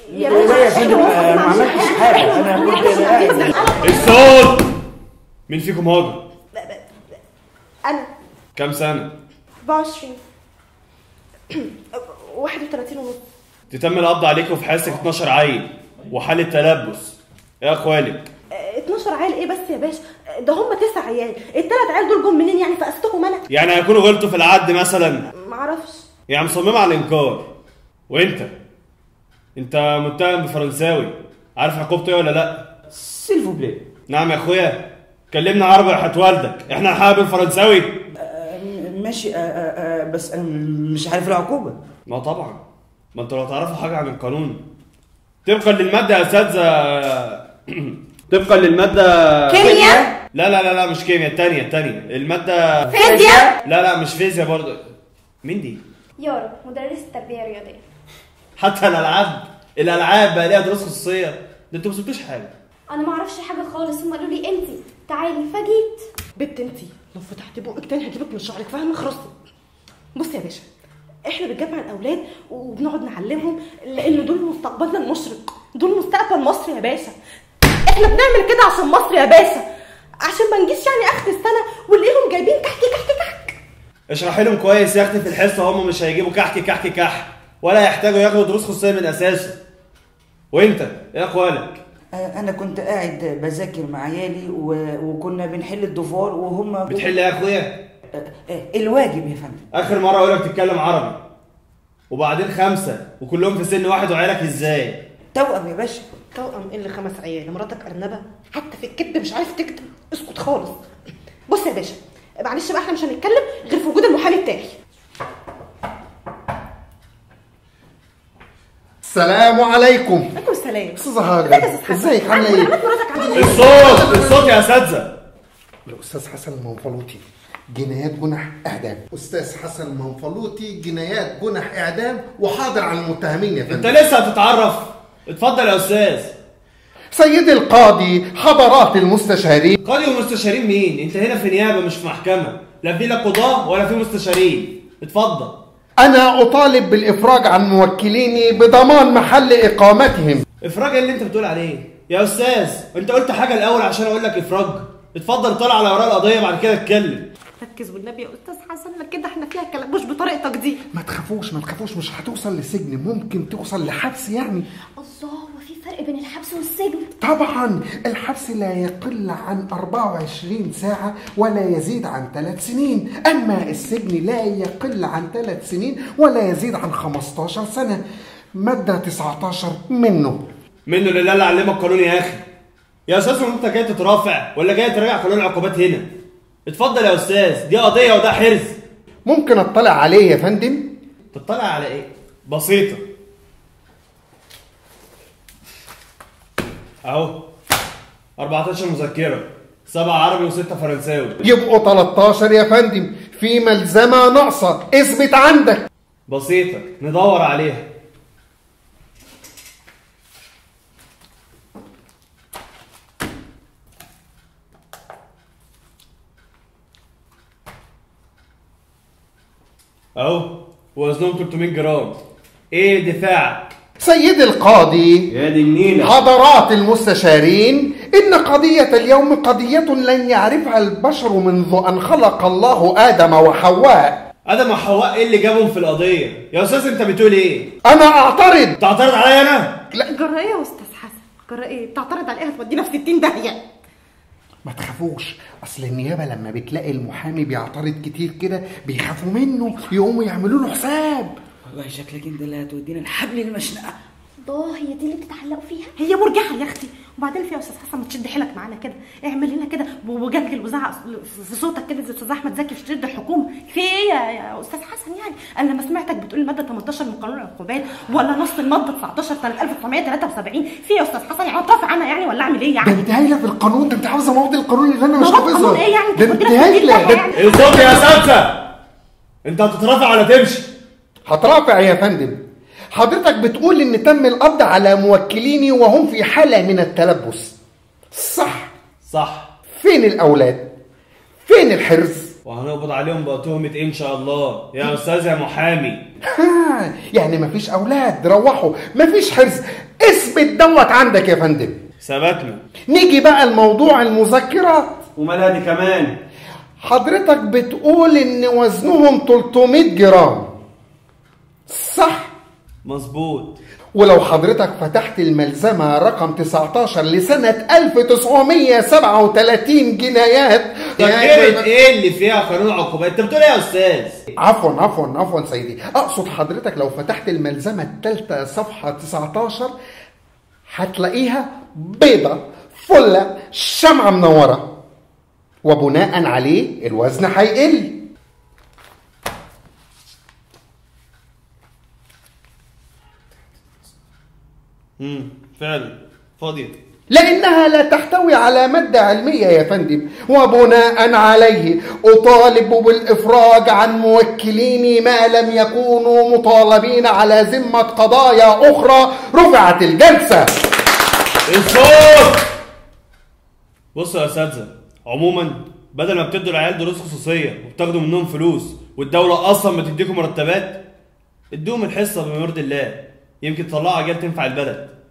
يا لا يا باشا فندم آه، ما عملتش حاجه انا كنت قاعد الصوت مين فيكم هاجر؟ انا كام سنة؟ 24 31 ونص تتم القبض عليكم في حادثة 12 عيل وحالة تلبس يا اخوالك آه، 12 عيل ايه بس يا باشا آه، ده هم تسع عيال الثلاث عيال دول جم منين يعني فقستهم انا يعني هيكونوا غلطوا في العد مثلا معرفش يعني مصممة على الانكار وانت انت متهم بفرنساوي عارف عقوبته ايه ولا لا؟ سيلفو بلاي نعم يا اخويا كلمنا عربي راحت والدك احنا هنحارب الفرنساوي ماشي آه، آه، آه، بس انا مش عارف العقوبه ما طبعا ما انتوا لو تعرفوا حاجة عن القانون طبقا للمادة يا اساتذة طبقا للمادة كيمياء لا لا لا لا مش كيمياء التانية التانية المادة فيزياء لا لا مش فيزياء برضه مين دي؟ يارا مدرس التربية الرياضية حتى الالعاب الالعاب بقى ليها دروس خصوصية ده انتوا ما سبتوش حاجة أنا ما أعرفش حاجة خالص هم قالوا لي أنت تعالي فجيت بنت انتي لو فتحتي بقك تاني هجيبك من شعرك فاهمه خرصتي بص يا باشا احنا بنجمع الاولاد وبنقعد نعلمهم لان دول مستقبلنا المشرق دول مستقبل مصر يا باشا احنا بنعمل كده عشان مصر يا باشا عشان ما نجيش يعني اخر السنه ونلاقيهم جايبين كحك كحك كحك اشرحي لهم كويس يا اختي في الحصة هم مش هيجيبوا كحك كحك كح ولا يحتاجوا ياخدوا دروس خصوصية من اساسه وانت ايه اخوالك؟ آه، انا كنت قاعد بذاكر مع عيالي و... وكنا بنحل الدفار وهم بتحل ايه يا اخويا؟ آه، آه، الواجب يا فندم اخر مرة اقول لك تتكلم عربي وبعدين خمسة وكلهم في سن واحد وعيالك ازاي؟ توأم يا باشا توأم ايه اللي خمس عيال مراتك ارنبه حتى في الكذب مش عارف تكتب اسكت خالص بص يا باشا معلش بقى احنا مش هنتكلم غير في وجود المحامي بتاعي السلام عليكم عليكم السلام استاذ هاجر ازيك عامله ايه علامات مراتك عامله ايه الصوت الصوت يا اساتذة الاستاذ حسن المنفلوطي جنايات جنح اعدام استاذ حسن المنفلوطي جنايات جنح اعدام وحاضر على المتهمين يا انت فندم لسه هتتعرف اتفضل يا استاذ سيدي القاضي حضرات المستشارين قاضي ومستشارين مين انت هنا في نيابه مش في محكمه لا في لا قضاه ولا في مستشارين اتفضل انا اطالب بالافراج عن موكليني بضمان محل اقامتهم افراج اللي انت بتقول عليه يا استاذ انت قلت حاجه الاول عشان اقول لك افراج اتفضل طلع على اوراق القضيه بعد كده اتكلم ركز والنبي يا استاذ حسن لا كده احنا فيها كلام مش بطريقتك دي ما تخافوش ما تخافوش مش هتوصل لسجن ممكن توصل لحبس يعني الله هو في فرق بين الحبس والسجن طبعا الحبس لا يقل عن 24 ساعة ولا يزيد عن ثلاث سنين أما السجن لا يقل عن ثلاث سنين ولا يزيد عن 15 سنة مادة 19 منه منه لله اللي علمك قانون يا اخي يا استاذ انت جاي تترافع ولا جاي تراجع قانون العقوبات هنا اتفضل يا استاذ دي قضيه وده حرز ممكن اطلع عليه يا فندم تطلع على ايه بسيطه اهو 14 مذكره سبعة عربي وستة فرنساوي يبقوا 13 يا فندم في ملزمة ناقصة اثبت عندك بسيطة ندور عليها اهو وزنهم 300 جرام ايه دفاعك سيد القاضي يا دي النيلة حضرات المستشارين إن قضية اليوم قضية لن يعرفها البشر منذ أن خلق الله آدم وحواء ادم وحواء ايه اللي جابهم في القضية يا استاذ انت بتقول ايه أنا أعترض تعترض عليا انا جرى ايه يا استاذ حسن جرى ايه بتعترض على ايه هتودينا في 60 داهيه ما تخافوش أصل النيابة لما بتلاقي المحامي بيعترض كتير كده بيخافوا منه يقوموا يعملوا له حساب والله شكلك انت اللي هتودينا الحبل المشنقة الله هي دي اللي بتتعلقوا فيها هي مرجحه يا اختي وبعدين في يا استاذ حسن ما تشد حيلك معانا كده اعمل لنا كده وجلجل وزعق في صوتك كده زي استاذ احمد زكي في شريط الحكومه في ايه يا, يا استاذ حسن يعني انا لما سمعتك بتقول الماده 18 من قانون العقوبات ولا نص الماده 19 سنه 1973 في يا استاذ حسن يعني اترافع عنها يعني ولا اعمل ايه ده يعني انت هايله في القانون ده انت عاوزه مواد القانون اللي انا مش مواد قانون حافظها ايه يعني؟ ده انت كنت جايبة هايله في ده الكتاب الصوت يا اساتذة انت هتترافع ولا تمشي هترافع يا فندم حضرتك بتقول ان تم القبض على موكليني وهم في حالة من التلبس صح صح فين الاولاد فين الحرز وهنقبض عليهم بتهمة ايه ان شاء الله يا استاذ يا محامي ها يعني مفيش اولاد روحوا مفيش حرز اثبت دوت عندك يا فندم ثبتنا نيجي بقى لموضوع المذكرات ومالها دي كمان حضرتك بتقول ان وزنهم 300 جرام صح مظبوط ولو حضرتك فتحت الملزمة رقم 19 لسنة 1937 جنايات تفكيرة ايه اللي فيها قانون عقوبات انت بتقول ايه يا استاذ عفوا عفوا عفوا سيدي اقصد حضرتك لو فتحت الملزمة الثالثة صفحة 19 هتلاقيها بيضة فلة شمعة منورة وبناء عليه الوزن هيقل امم فعلا فاضية لأنها لا تحتوي على مادة علمية يا فندم وبناء عليه أطالب بالإفراج عن موكليني ما لم يكونوا مطالبين على ذمة قضايا أخرى رفعت الجلسة الصوت بصوا يا اساتذه عموما بدل ما بتدوا العيال دروس خصوصيه وبتاخدوا منهم فلوس والدوله اصلا ما تديكم مرتبات ادوهم الحصه بما يرضي الله يمكن تطلعوا عجال تنفع البلد